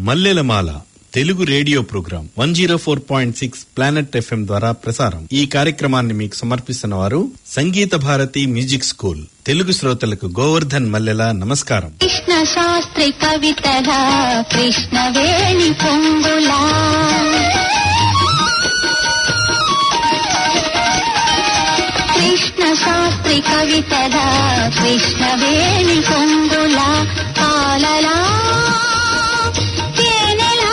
మల్లెలమాల Telugu radio program one zero four point six planet FM ద్వారా ప్రసారం ఈ కార్యక్రమాన్ని మీకు సమర్పిస్తున్న వారు సంగీత భారతి మ్యూజిక్ స్కూల్ తెలుగు శ్రోతలకు గోవర్ధన్ మల్లెల నమస్కారం కృష్ణ శాస్త్రి కవితల కృష్ణవేణి పొంగులా కృష్ణ శాస్త్రి కవితల కృష్ణవేణి పొంగులా పాలలా తేనెలా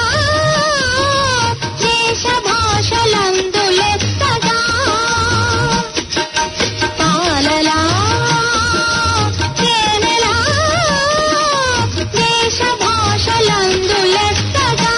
దేశ భాషలందు లెక్కగా పాలలా తేనెలా దేశ భాషలందు లెక్కగా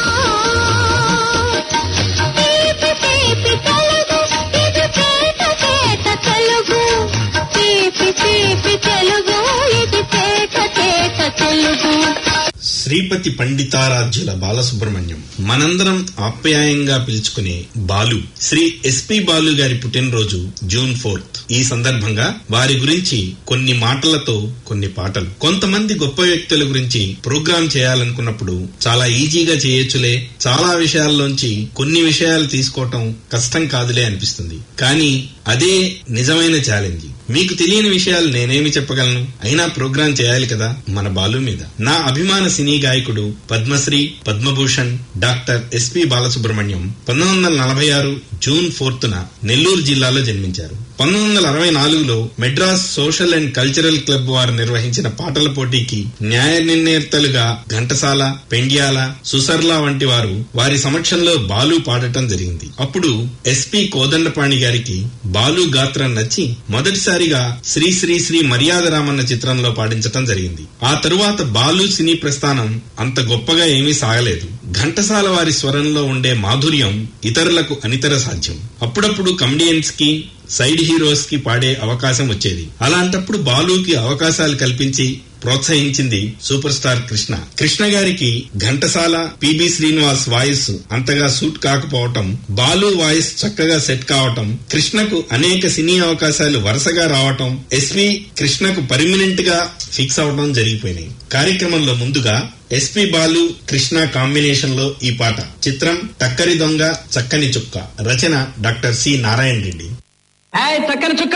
తీపి తీపి తెలుగు ఇది తేట తేట తెలుగు తీపి తీపి తెలుగు ఇది తేట తేట తెలుగు శ్రీపతి పండితారాధ్యుల బాలసుబ్రహ్మణ్యం మనందరం ఆప్యాయంగా పిలుచుకునే బాలు శ్రీ ఎస్పి బాలు గారి పుట్టినరోజు జూన్ ఫోర్త్ ఈ సందర్భంగా వారి గురించి కొన్ని మాటలతో కొన్ని పాటలు కొంతమంది గొప్ప వ్యక్తుల గురించి ప్రోగ్రాం చేయాలనుకున్నప్పుడు చాలా ఈజీగా చేయొచ్చులే చాలా విషయాల్లోంచి కొన్ని విషయాలు తీసుకోవటం కష్టం కాదులే అనిపిస్తుంది కానీ అదే నిజమైన ఛాలెంజ్ మీకు తెలియని విషయాలు నేనేమి చెప్పగలను అయినా ప్రోగ్రాం చేయాలి కదా మన బాలు మీద నా అభిమాన సినీ గాయకుడు పద్మశ్రీ పద్మభూషణ్ డాక్టర్ ఎస్పి బాలసుబ్రహ్మణ్యం పంతొమ్మిది వందల నలభై ఆరు జూన్ ఫోర్త్న నెల్లూరు జిల్లాలో జన్మించారు పంతొమ్మిది వందల అరవై నాలుగులో Madras social and cultural club వారు నిర్వహించిన పాటల పోటీకి న్యాయ నిర్ణేతలుగా ఘంటసాల పెండ్యాల సుసర్ల వంటి వారు వారి సమక్షంలో బాలు పాడటం జరిగింది అప్పుడు ఎస్పి కోదండపాణి గారికి బాలు గాత్రం నచ్చి మొదటిసారిగా శ్రీ శ్రీ శ్రీ మర్యాద రామన్న చిత్రంలో పాడించటం జరిగింది ఆ తరువాత బాలు సినీ ప్రస్థానం అంత గొప్పగా ఏమీ సాగలేదు ఘంటసాల వారి స్వరంలో ఉండే మాధుర్యం ఇతరులకు అనితర సాధ్యం అప్పుడప్పుడు కమెడియన్స్ కి సైడ్ హీరోస్ కి పాడే అవకాశం వచ్చేది అలాంటప్పుడు బాలుకి అవకాశాలు కల్పించి ప్రోత్సహించింది సూపర్ స్టార్ కృష్ణ కృష్ణ గారికి ఘంటసాల పిబి శ్రీనివాస్ వాయిస్ అంతగా సూట్ కాకపోవటం బాలు వాయిస్ చక్కగా సెట్ కావటం కృష్ణకు అనేక సినీ అవకాశాలు వరుసగా రావటం ఎస్పి కృష్ణకు పర్మినెంట్ గా ఫిక్స్ అవటం జరిగిపోయినాయి కార్యక్రమంలో ముందుగా ఎస్పి బాలు కృష్ణ కాంబినేషన్ లో ఈ పాట చిత్రం టక్కరి దొంగ చక్కని చుక్క రచన డాక్టర్ సి నారాయణ రెడ్డి ఏయ్ చక్కని చుక్క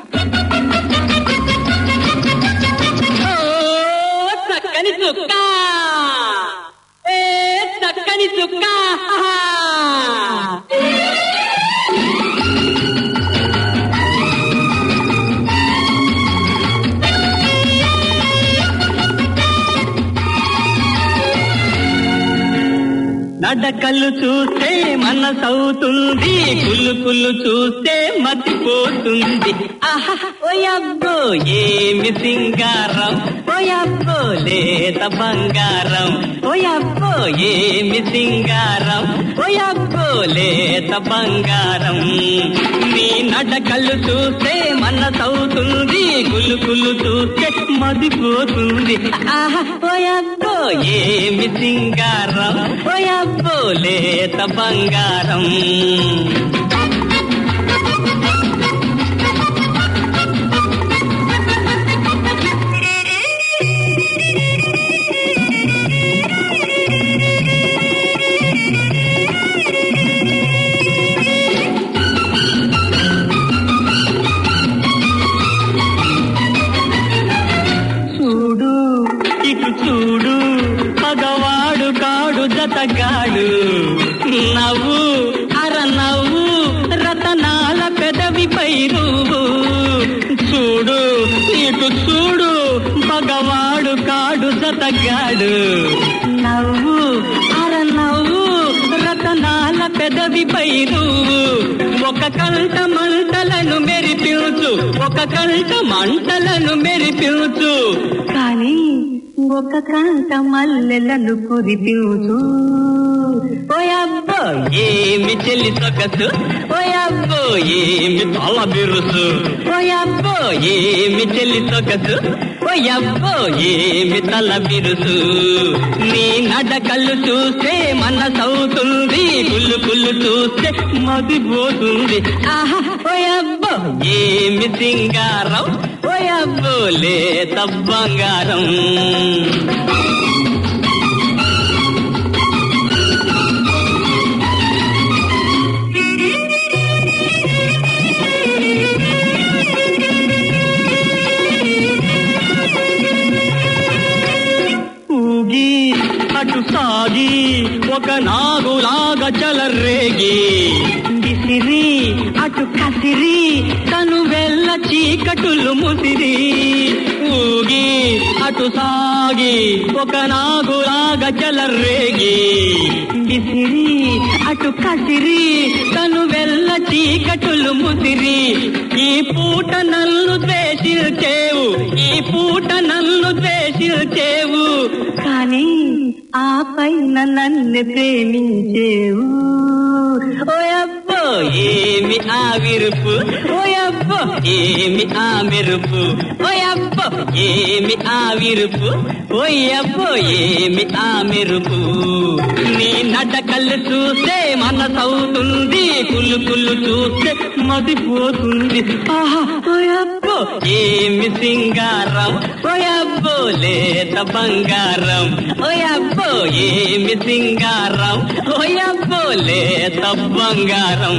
ఓ, చక్కని చుక్క ఏ చక్కని చుక్క నడకలు చూస్తే మనసవుతుంది కుళ్ళు కుళ్ళు చూస్తే మతిపోతుంది ఆహా ఓయబ్బో ఏమి సింగారం ఓయబ్బో లేత బంగారం ఓయబ్బో ఏమి సింగారం ఓయబ్బో లేత బంగారం నీ నడకలు చూస్తే మనసవుతుంది కుళ్ళు కుళ్ళు చూస్తే మదిపోతుంది ఆహా ఓయబ్బో ఏమి సింగారం ఓయబ్బో లేత బంగారం చూడు ఇటు చూడు పగవాడు కాడు జతగాడు నవ్వు అర నవ్వు రతనాల పెదవిపై నువ్వు చూడు ఇటు చూడు పగవాడు కాడు జతగాడు నవ్వు అర నవ్వు రతనాల పెదవిపై నువ్వు ఒక కంట మంటలను మెరిపించు ఒక కంట మంటలను మెరిపించు కానీ ఒక కంట మల్లెలను కురిపించు ఓయబ్బో ఏమి చెల్లి సొగసు ఓయబ్బో ఏమి తల బిరుసు ఓయబ్బో ఏమి చెల్లి సొగసు ఓయబ్బో ఏమి తల బిరుసు నీ నడకలు చూస్తే మనసవుతుంది కుళ్ళు కుళ్ళు చూస్తే మదిపోతుంది ఆహా ఓయబ్బో ఏమి సింగారం ఓయబ్బో లేత బంగారం అటు సాగి ఒక నాగులాగా చలరేగి విసిరి అటు కసిరి తను వెళ్ళ చీకటులు ముసిరి ఊగి అటు సాగి ఒక నాగులాగా చలరేగి విసిరి అటు కసిరి తను వెళ్ళ చీకటులు ముసిరి ఈ పూట నన్ను ద్వేషించేవు ఈ పూట నన్ను ద్వేషించేవు కానీ ఆ పైన నన్ను ప్రేమించేవు ఓయబ్బో ఏమి ఆ విరుపు ఓయబ్బో ఏమి ఆ మెరుపు ఓయబ్బో ఏమి ఆ విరుపు ఓయబ్బో ఏమి ఆ మెరుపు నీ నడకలు చూస్తే మనసవుతుంది కుళ్ళు కుళ్ళు చూస్తే మదిపోతుంది ఆహా ఓయబ్బో ఏమి సింగారం ఓయబ్బో లేత బంగారం ఓయబ్బో ఏమి సింగారం ఓయబ్బో లేత బంగారం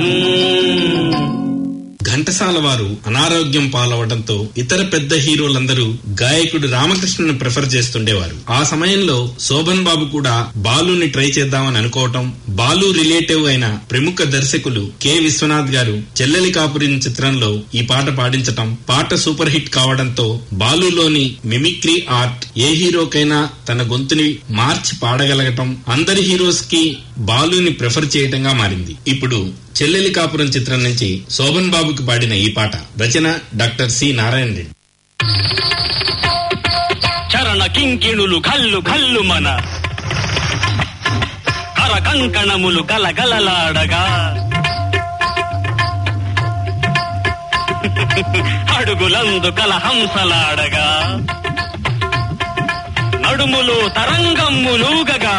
ఘంటసాల వారు అనారోగ్యం పాలవడంతో ఇతర పెద్ద హీరోలందరూ గాయకుడు రామకృష్ణను ప్రిఫర్ చేస్తుండేవారు ఆ సమయంలో శోభన్ బాబు కూడా బాలుని ట్రై చేద్దామని అనుకోవటం బాలు రిలేటివ్ అయిన ప్రముఖ దర్శకులు కె విశ్వనాథ్ గారు చెల్లెలి కాపురిన్ చిత్రంలో ఈ పాట పాడించటం పాట సూపర్ హిట్ కావడంతో బాలులోని మిమిక్రీ ఆర్ట్ ఏ హీరోకైనా తన గొంతుని మార్చి పాడగలగటం అందరి హీరోస్ కి బాలుని ప్రిఫర్ చేయటంగా మారింది ఇప్పుడు చెల్లెలి కాపురం చిత్రం నుంచి శోభన్ బాబుకి పాడిన ఈ పాట రచన డాక్టర్ సి నారాయణ రెడ్డి చరణ కింకిణులు కల్లు కల్లు మన కర కంకణములు గలగలలాడగా అడుగులందు కల హంసలాడగా నడుములు తరంగమ్ములూగగా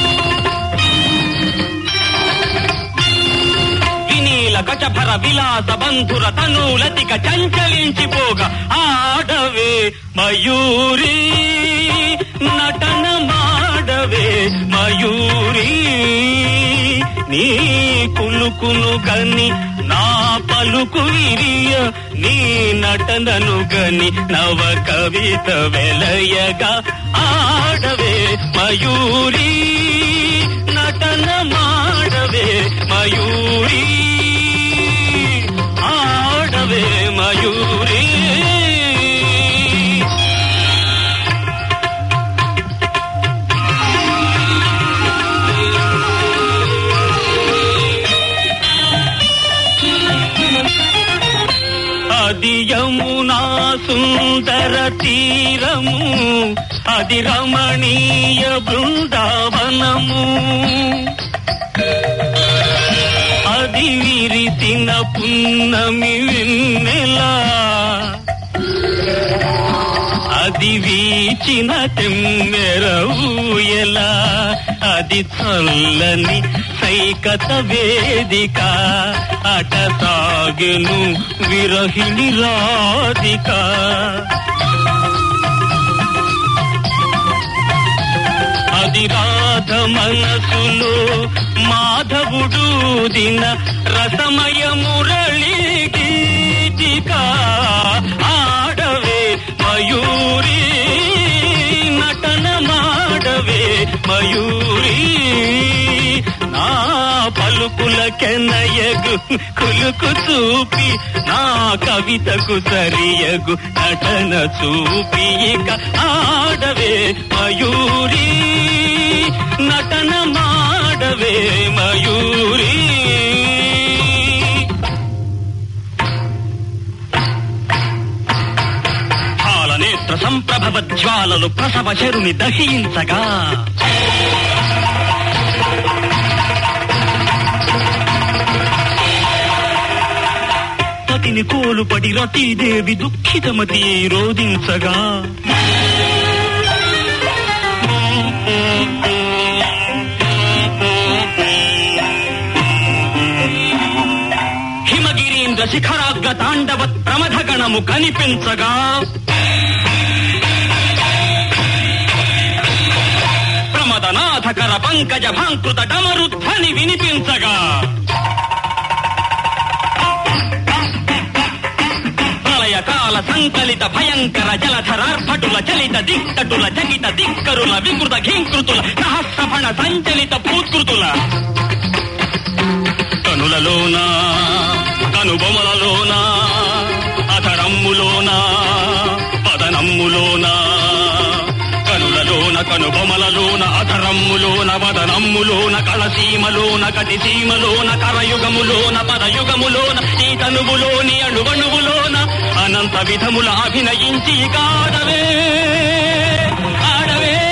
వినీల కచభర విలాస బంధుర తనూలతిక చంచలించిపోగా ఆడవే మయూరి నటన మాడవే మయూరి నీ కులుకును గని నా పలుకు విరియ నీ నటనను గని నవ కవిత వెలయగా ఆడవే మయూరి నటన మాడవే మయూరి ఆడవే మయూరి అది యమునా సుందర తీరము అది రమణీయ బృందావనము అది విరిసిన పున్నమి వెన్నెలా అది వీచిన తెమ్మెర ఊయలా అది చల్లని సైకత వేదిక అట సాగెను విరహిణి రాధిక అది రాధ మనసులో మాధవుడు దిన రసమయ మురళి గీతిక ఆడవే మయూరి నటన మాడవే మయూరి నా పలుకుల కెనయగు కులుకు చూపి నా కవితకు సరియగు నటన చూపి ఇక ఆడవే మయూరి నటన మాడవే మయూరి నేత్ర సంప్రభవ జ్వాలలు ప్రసవ శరుని దహించగా పతిని కోలుపడి రతీదేవి దుఃఖితమతి రోధించగా హిమగిరీంద్ర శిఖరాగ్ర తాండవ ప్రమథ గణము కనిపించగా ప్రమదనాథకర పంకజ భాంకృత డమరుధ్వని వినిపించగా ప్రళయ కాల సంకలిత భయంకర జలధరార్భటుల చలిత దిక్కటుల చకిత దిక్కరుల వికృత ఘీంకృతుల సహస్రఫణ సంచలిత భూత్కృతుల కనులలోన కనుబొమలలోన అధరమ్ములోన పదనమ్ములోన కనులలోన కనుబొమలలోన అధరమ్ములోన వదనమ్ములోన కళసీమలోన కటిసీమలోన కరయుగములోన పదయుగములోన ఈ తనువులోని అణువణువులోన అనంత విధముల అభినయించి కాడవే ఆడవే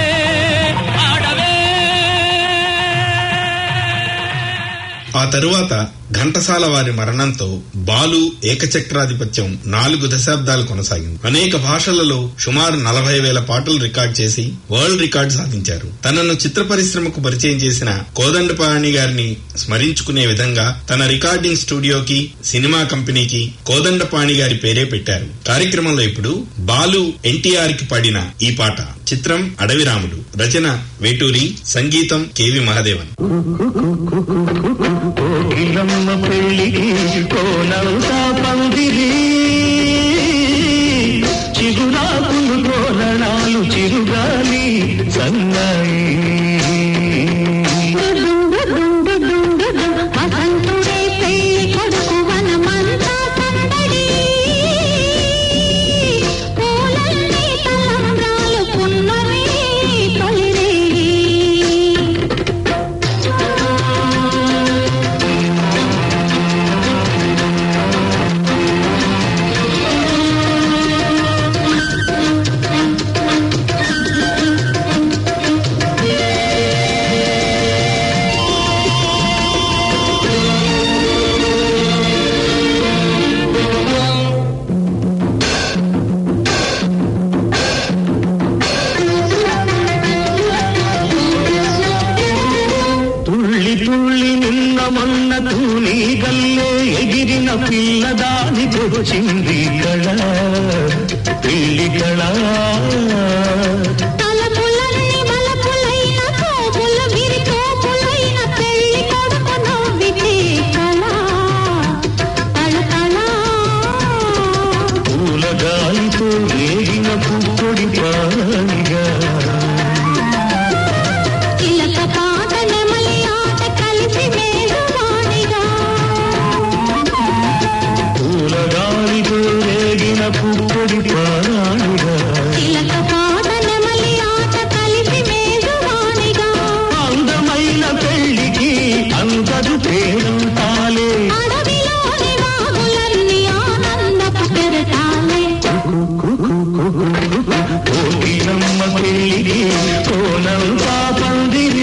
ఆడవే ఆ తరువాత ఘంటసాల వారి మరణంతో బాలు ఏకచక్రాధిపత్యం నాలుగు దశాబ్దాలు కొనసాగింది అనేక భాషలలో సుమారు నలభై వేల పాటలు రికార్డ్ చేసి వరల్డ్ రికార్డు సాధించారు తనను చిత్ర పరిశ్రమకు పరిచయం చేసిన కోదండపాణి గారిని స్మరించుకునే విధంగా తన రికార్డింగ్ స్టూడియోకి సినిమా కంపెనీకి కోదండపాణి గారి పేరే పెట్టారు కార్యక్రమంలో ఇప్పుడు బాలు ఎన్టీఆర్ కి పాడిన ఈ పాట చిత్రం అడవి రాముడు రచన వేటూరి సంగీతం కెవి మహదేవన్ కోకిలమ్మ పెళ్ళికి కోనవుతా పందిరి చిగురాకులు తోరణాలు చిరుగాలి సన్నాయి వసంతుడే పెళ్లి కొడుకు వనమంతా సందడి పూలన్నీ తలంబ్రాలు పున్నమి తొలిరేగి తుళ్ళి తుళ్ళి నిన్న మొన్న తూని గల్లే ఎగిరిన పిల్లదాని వచ్చింది కళ పెళ్లి కళ తలపులన్నీ మలపులైన కోపులు విరికోపులైన పెళ్లి కొడుకు నవ్వితే కళ తళతళ పూల గాలితో రేగిన పుప్పొడి పానిగా చిలక పాట నెమలి ఆట కలిసి వేడువాడిగా పూల గాలితో రేగిన పుప్పొడి పానిగా చిలక పాట నెమలి ఆట కలిసి వేడువాడిగా అందమైన పెళ్లికి అందరు పేరుంటాలే అడవిలోని వాగులన్నీ ఆనందపు కెరటాలే కోకిలమ్మ పెళ్లికి కోనంతా పందిరి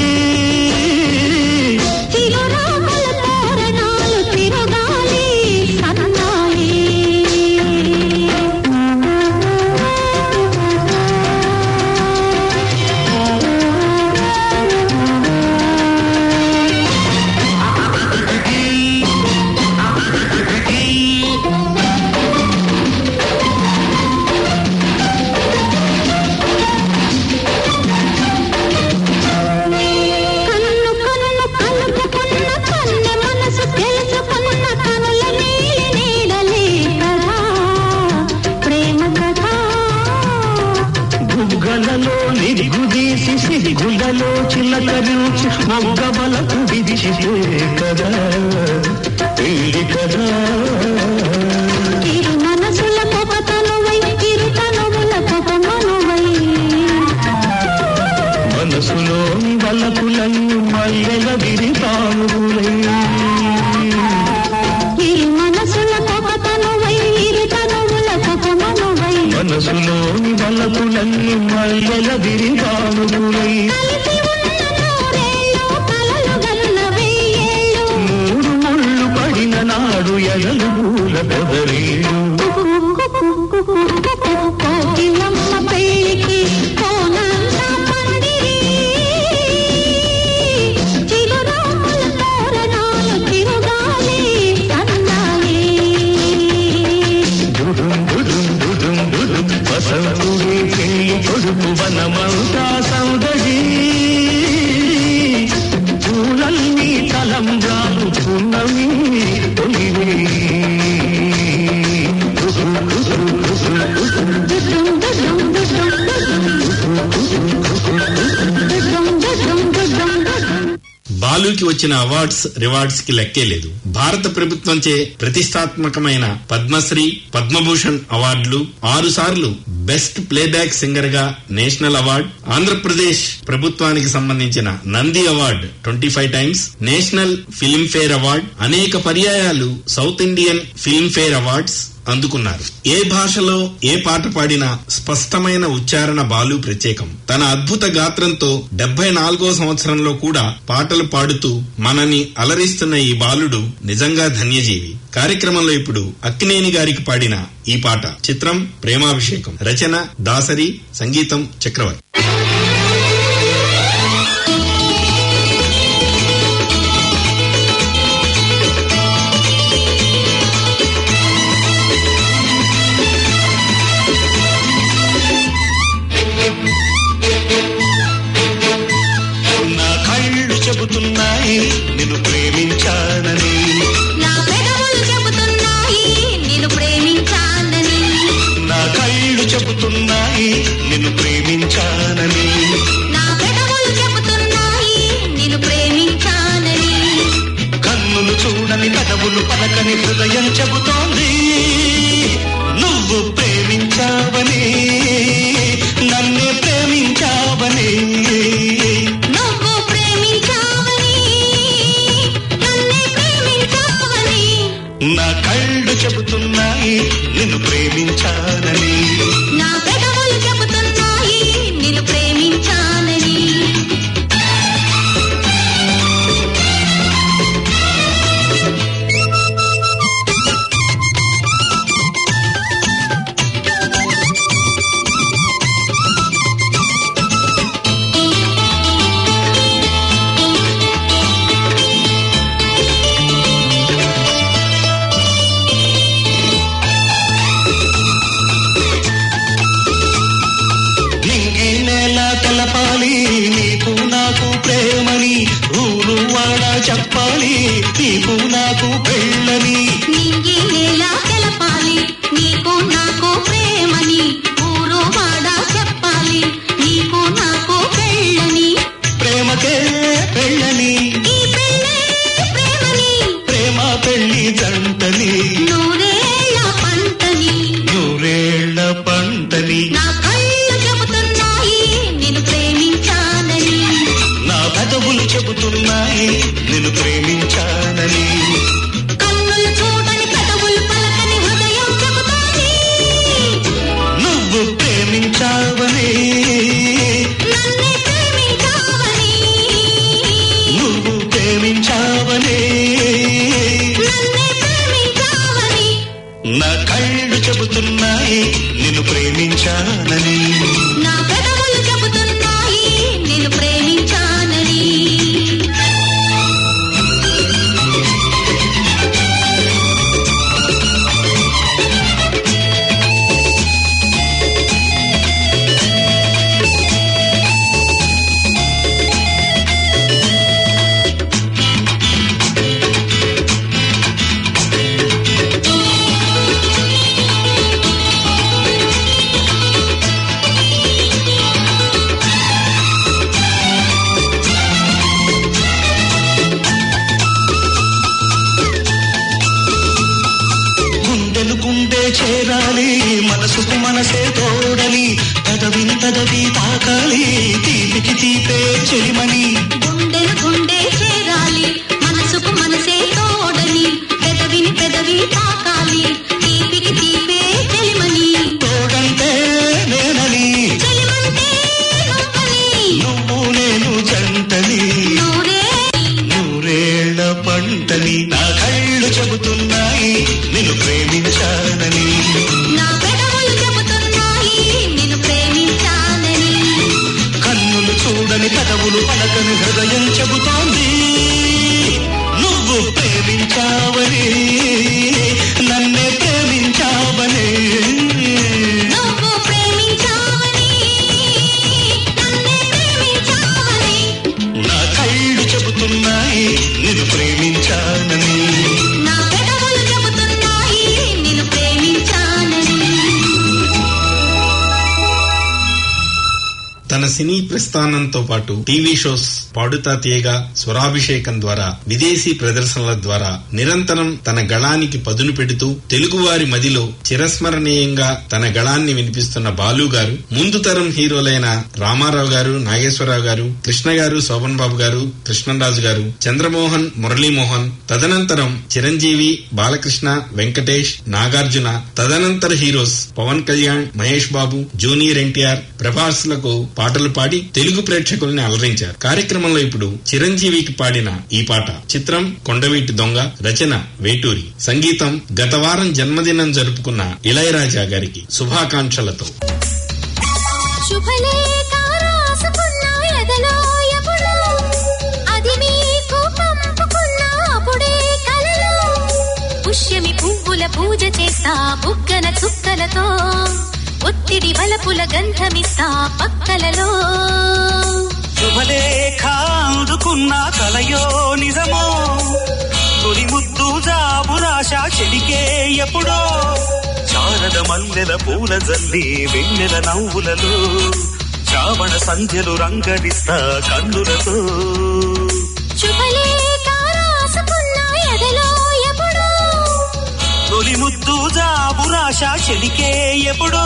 చిరురామల తోరణాలు తిరుగాలి సన్నాయి కన్ను కన్ను కలుపుకున్న కన్నె మనసు తెలుసుకున్న కనుల నీలి నీడలే కదా ప్రేమ కదా బుగ్గలలో నిరుగుదీసి సిగ్గులలో చిల్లకరించి మొగ్గబలకు విడిచితే కదా పెళ్లి కదా ఇరు మనసుల పొగతనువై ఇరు తనువుల పొగమనువై మనసులోని వలపులన్నీ మల్లెల విరితానులై ఇరు మనసుల పొగతనువై ఇరు తనువుల పొగమనువై మనసులోని వలపులన్నీ మల్లెల విరితానులై కలిసి ఉన్న నూరేళ్ళు కలలు గన్న వెయ్యేళ్ళు మూడు ముళ్ళు పడిన నాడు ఎలలు పూల బెదరీలు కోకిలమ్మ పెళ్ళికి కోనంతా పందిరి చిరురాముల తోరణాలు తిరుగాలి సన్నాయి దుడుం దుడుం దుడుం దుడుం వసంతుడే పెళ్లి కొడుకు వనమంతా సౌదడి పూలన్నీ తలంబ్రాలు పున్నమి తొలివే బాలుకి వచ్చిన అవార్డ్స్ రివార్డ్స్ కి లెక్కే లేదు భారత ప్రభుత్వంచే ప్రతిష్టాత్మకమైన పద్మశ్రీ పద్మభూషణ్ అవార్డులు ఆరు సార్లు బెస్ట్ ప్లేబ్యాక్ సింగర్ గా నేషనల్ అవార్డ్ ఆంధ్రప్రదేశ్ ప్రభుత్వానికి సంబంధించిన Nandi award twenty five times national Filmfare award అనేక పర్యాయాలు south Indian Filmfare awards అందుకున్నారు ఏ భాషలో ఏ పాట పాడినా స్పష్టమైన ఉచ్చారణ బాలు ప్రత్యేకం తన అద్భుత గాత్రంతో డెబ్బై నాలుగో సంవత్సరంలో కూడా పాటలు పాడుతూ మనని అలరిస్తున్న ఈ బాలుడు నిజంగా ధన్యజీవి కార్యక్రమంలో ఇప్పుడు అక్కినేని గారికి పాడిన ఈ పాట చిత్రం ప్రేమాభిషేకం రచన దాసరి సంగీతం చక్రవర్తి నా కళ్ళు చెబుతున్నాయి నిన్ను ప్రేమించానని నా పెదవులు చెబుతున్నాయి నిన్ను ప్రేమించాలని నా కళ్ళు చెబుతున్నాయి నిన్ను ప్రేమించానని నా పెదవులు చెబుతున్నాయి నిన్ను ప్రేమించాలని కన్నులు చూడని పెదవులు పలకని హృదయం చెబుతోంది నువ్వు ప్రేమించావని నన్నే ప్రేమించావని నువ్వు ప్రేమించావని నన్నే ప్రేమించావని నా కళ్ళు చెబుతున్నాయి నిన్ను ప్రేమించానని నా పెదవులు చెబుతున్నాయి నిన్ను ప్రేమించాలని నింగి నేల తెలపాలి నీకు నాకు ప్రేమని ఊరు వాడ చెప్పాలి నీకు నాకు పెళ్ళని నింగి నేల తెలపాలి నీకు నాకు ప్రేమని ఊరు వాడ చెప్పాలి నీకు నాకు పెళ్ళని ప్రేమకే పెళ్ళని ఈ పెళ్ళే ప్రేమని ప్రేమ పెళ్లి జంటని నూరేళ్ల పంటని నూరేళ్ల పంటని నా కళ్ళు చెబుతున్నాయి నిన్ను ప్రేమించానని నా పెదవులు చెబుతున్నాయి నిన్ను ప్రేమించానని కన్నులు చూడని పెదవులు పలకని హృదయం చెబుతాయి నువ్వు ప్రేమించావని నన్నే ప్రేమించావని నువ్వు ప్రేమించావని నన్నే ప్రేమించావని నా కళ్ళు చెబుతున్నాయి నిన్ను ప్రేమించానని నా పెదవులు చెబుతున్నాయి నిన్ను ప్రేమించానని గుండెలు గుండె చేరాలి మనసుకు మనసే తోడని పెదవిని పెదవి తాకాలి తీపికి తీపే చెలిమని గుండెను గుండె చేరాలి మనసుకు మనసే తోడని పెదవిని పెదవి తాకాలి తీపికి తీపే చెలిమని తోడంటే నేనని చెలిమంటే నువ్వని నువ్వు నేను జంటని నూరే నూరేళ్ల పంటని నా కళ్ళు చెబుతున్నాయి నిన్ను ప్రేమించానని నా పెదవులు చెబుతున్నాయి నిన్ను ప్రేమించానని కన్నులు చూడని పెదవులు పలకని హృదయం చెబుతోంది నువ్వు ప్రేమించావని నన్నే ప్రేమించావని నువ్వు ప్రేమించావని నన్నే ప్రేమించావని నా కళ్ళు చెబుతున్నాయి నిన్ను ప్రేమించానని నా పెదవులు చెబుతున్నాయి నిన్ను ప్రేమించానని తన సినీ ప్రస్థానంతో పాటు టీవీ షోస్ పాడుతా తీయగా స్వరాభిషేకం ద్వారా విదేశీ ప్రదర్శనల ద్వారా నిరంతరం తన గళానికి పదును పెడుతూ తెలుగువారి మదిలో చిరస్మరణీయంగా తన గళాన్ని వినిపిస్తున్న బాలు గారు ముందు తరం హీరోలైన రామారావు గారు నాగేశ్వరరావు గారు కృష్ణ గారు శోభన్ బాబు గారు కృష్ణరాజు గారు చంద్రమోహన్ మురళీమోహన్ తదనంతరం చిరంజీవి బాలకృష్ణ వెంకటేష్ నాగార్జున తదనంతర heroes Pawan Kalyan Mahesh Babu junior NTR Prabhas లకు పాటలు పాడి తెలుగు ప్రేక్షకుల్ని అలరించారు కార్యక్రమంలో ఇప్పుడు చిరంజీవికి పాడిన ఈ పాట చిత్రం కొండవీటి దొంగ రచన వేటూరి సంగీతం గత వారం జన్మదినం జరుపుకున్న ఇళయరాజా గారికి శుభాకాంక్షలతో శుభలేఖ రాసుకున్న ఎదలో ఎప్పుడో అది మీకు పంపుకున్న అప్పుడే కలలో పుష్యమి పువ్వుల పూజ చేస్తా బుగ్గన చుక్కలతో ఒత్తిడి వలపుల గంధమిస్తా పక్కలలో శుభలేఖ అందుకున్న కలయో నిజమో తొలి ముద్దు జాబు రాశ చెడికే ఎప్పుడో శారద మల్లెల పూల జల్లి వెన్నెల నవ్వులలో శ్రావణ సంధ్యలు రంగడిస్తా కన్నులతో శుభలేఖ రాసుకున్న ఎదలో ఎప్పుడో తొలి ముద్దు జాబు రాశ చెడికే ఎప్పుడో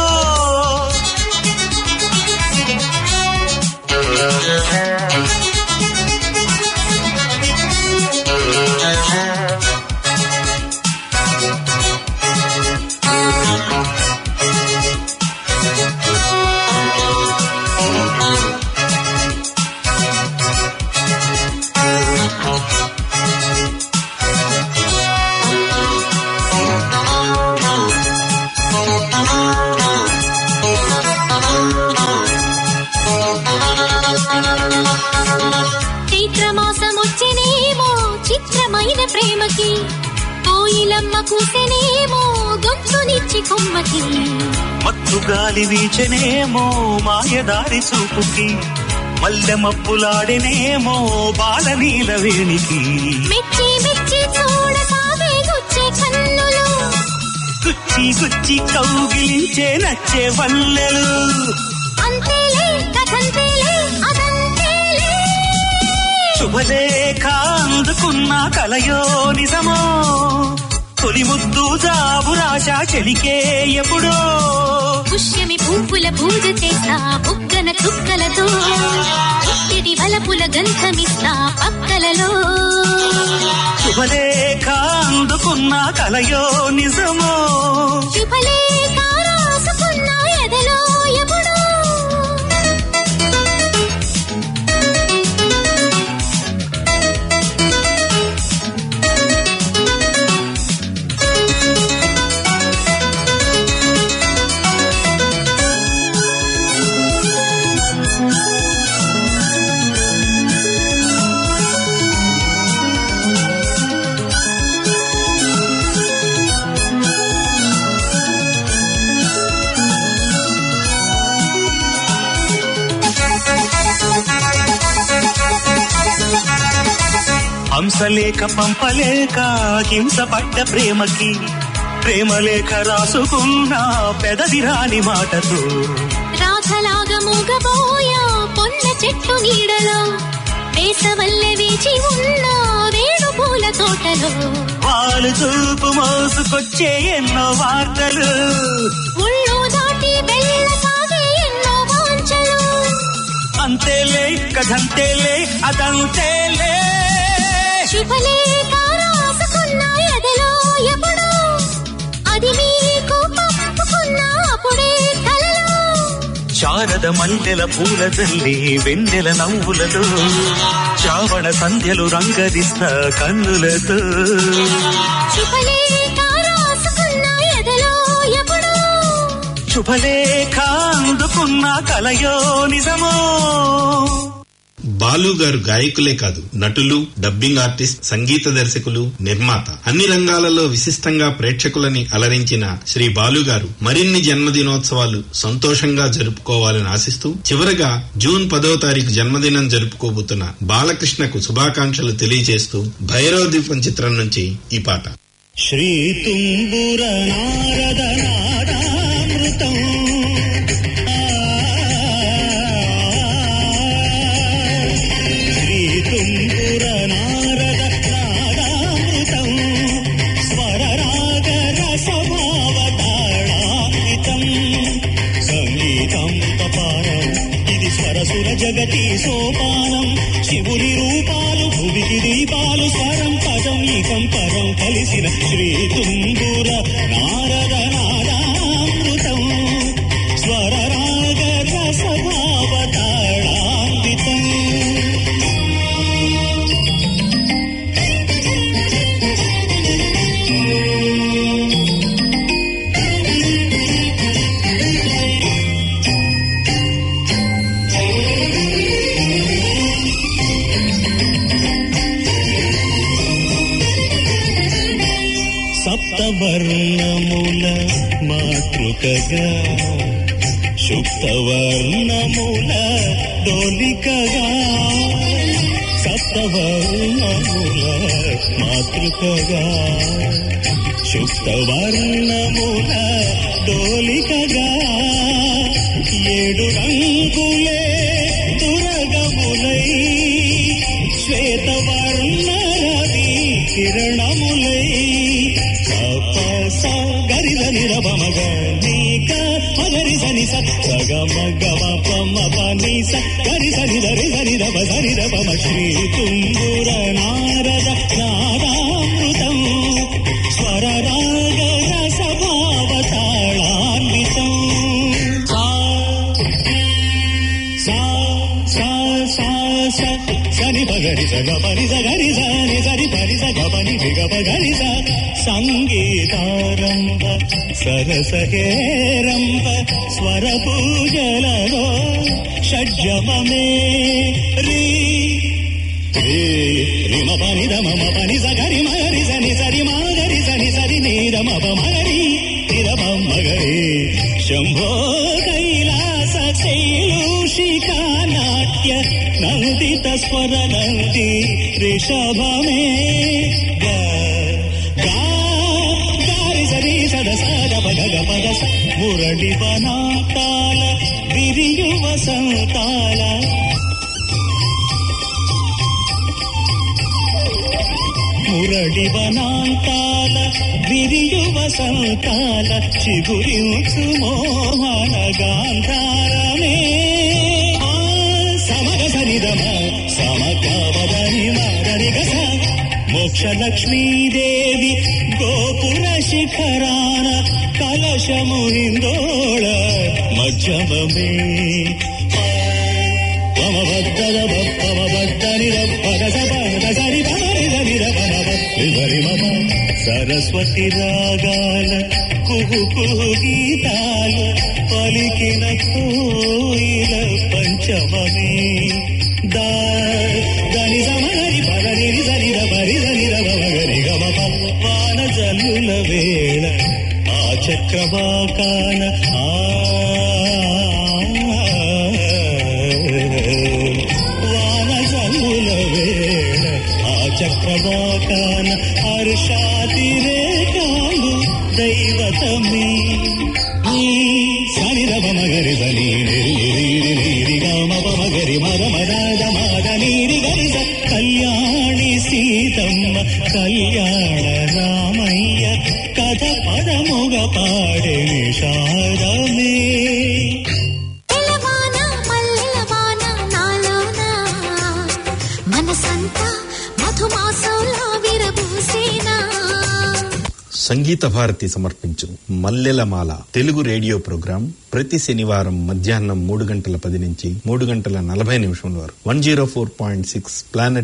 చైత్రమాసమొచ్చినేమో చిత్రమైన ప్రేమకి కోయిలమ్మ కూసెనేమో గొంతునిచ్చి కొమ్మకి మత్తు గాలి వీచనేమో మాయదారి చూపుకి మల్లె మప్పులాడినేమో బాలనీల వేణికి మెచ్చి మెచ్చి చూడసాగే గుచ్చే కన్నులు గుచ్చి గుచ్చి కౌగిలించే నచ్చే వల్లెలు అంతేలే కథంతేలే అదంతేలే శుభలేఖ అందుకున్న కలయో నిజమో తొలి ముద్దు జాబు రాశ చెలికే ఎప్పుడో పుష్యమి పువ్వుల పూజ చేస్తా బుగ్గన చుక్కలతో ఒత్తిడి వలపుల గంధమిస్తా పక్కలలో శుభలేఖ అందుకున్న కలయో నిజమో శుభలేఖ రాసుకున్న ఎదలో ఎప్పుడో హంసలేఖ పంపలేక హింసపడ్డ ప్రేమకి ప్రేమలేఖ రాసుకున్న పెదవి రాని మాటతో రాధలాగా మూగబోయా పొన్న చెట్టు నీడలో వేసవల్లె వేచి ఉన్న వేణు పూల తోటలో వాళ్ళు చూపు మోసుకొచ్చే ఎన్నో వార్తలు ఉళ్ళు దాటి వెళ్ళ సాగే ఎన్నో వాంఛలు అంతేలే కథంతేలే అదంతేలే శుభలేఖ రాసుకున్న ఎదలో ఎప్పుడో అది మీకు పంపుకున్న అప్పుడే కలలో శారద మల్లెల పూల జల్లి వెన్నెల నవ్వులలో శ్రావణ సంధ్యలు రంగరిస్తా కన్నులతో శుభలేఖ రాసుకున్న ఎదలో ఎప్పుడో శుభలేఖ అందుకున్న కలయో నిజమో బాలు గారు గాయకులే కాదు నటులు డబ్బింగ్ ఆర్టిస్ట్ సంగీత దర్శకులు నిర్మాత అన్ని రంగాలలో విశిష్టంగా ప్రేక్షకులని అలరించిన శ్రీ బాలు గారు మరిన్ని జన్మదినోత్సవాలు సంతోషంగా జరుపుకోవాలని ఆశిస్తూ చివరగా జూన్ పదో తారీఖు జన్మదినం జరుపుకోబోతున్న బాలకృష్ణకు శుభాకాంక్షలు తెలియజేస్తూ భైరవ దీపం చిత్రం నుంచి ఈ పాట శ్రీ తుంబుర నారద నాదామృతం భక్తికి సోపానం శివుని రూపాలు భువికి దీపాలు స్వరం పదం ఇకం పరం కలిసిన శ్రీ తుంబుర నారద నాదామృతం స్వర రాగ రసభావతాళాన్వితం సప్తవర్ణముల మాతృకగా శుక్తవర్ణముల డోలికగా సప్తవర్ణముల మాతృకగా శుక్తవర్ణముల డోలికగా ఏడు రంగులే దురగములై శ్వేతవర్ణ రవి కిరణములై సపస గరిద నిరభమగ నీక మగరి సని సగ మగ పమ పని స గరి సని దరి సని రవ సని రవమ శ్రీ తుంగుర నారద నాదామృతం స్వర రాగ రస భావతాళాన్వితం సా సా సా సా స సని పగరి సగ పరి సగరి సని సరి పరి సగ పని విగ పగరి స సంగీతారంభ సరసహేరంభ స్వర పూజలలో షడ్జమమే రీ రీ రిమ పని దమ మ పని సగరి మగరి సని సరి మాగరి సని సరి నీరమ మగరి నిరమ మగరి శంభో కైలాస శైలూషికా నాట్య నందిత స్వర నంది రిషభమే గా గా గారి సరి సద సద పగ గ పద స మురళి వనాతాల విరియువ సంతాల మురళి వనాంతాల విరియువ సంతాల చిగురించు మోహన గాంధారమే ఆ సమగ సరిదమ సమకవదని మరణి గస మోక్ష లక్ష్మీదేవి గోపుర శిఖరాన కలశము హిందోళ మధ్యమమే పమబద్ధద పమబద్ధని రబ్బద సపద సరి పమరి సరి రపమ సరి మమ సరస్వతి రాగాల కుహు కుహు గీతాలు పలికిన కోయిల పంచమమే దా దని సమగరి పదని సరి రపరి సరి రమగరి గమ వాన జల్లుల వేళ ఆ చక్రవాకాన ఆ వాన జల్లుల వేళ ఆ చక్రవాకాన హర్షాతిరేకాలు దైవతమే ఈ సని రవ మగరి సని నిరి నిరి నిరి గామ మగరి మర మదాద మాద నీరి గరి స కళ్యాణి సీతమ్మ కళ్యాణ రామయ్య కథ పదముగ పాడే నిషాదమే తెలవాన మల్లెలవాన నాలోన మనసంతా మధుమాసంలా విరబూసేనా సంగీత భారతి సమర్పించు మల్లెలమాల తెలుగు రేడియో ప్రోగ్రాం ప్రతి శనివారం మధ్యాహ్నం మూడు గంటల పది నుంచి మూడు గంటల నలభై నిమిషం వరకు one zero four point six planet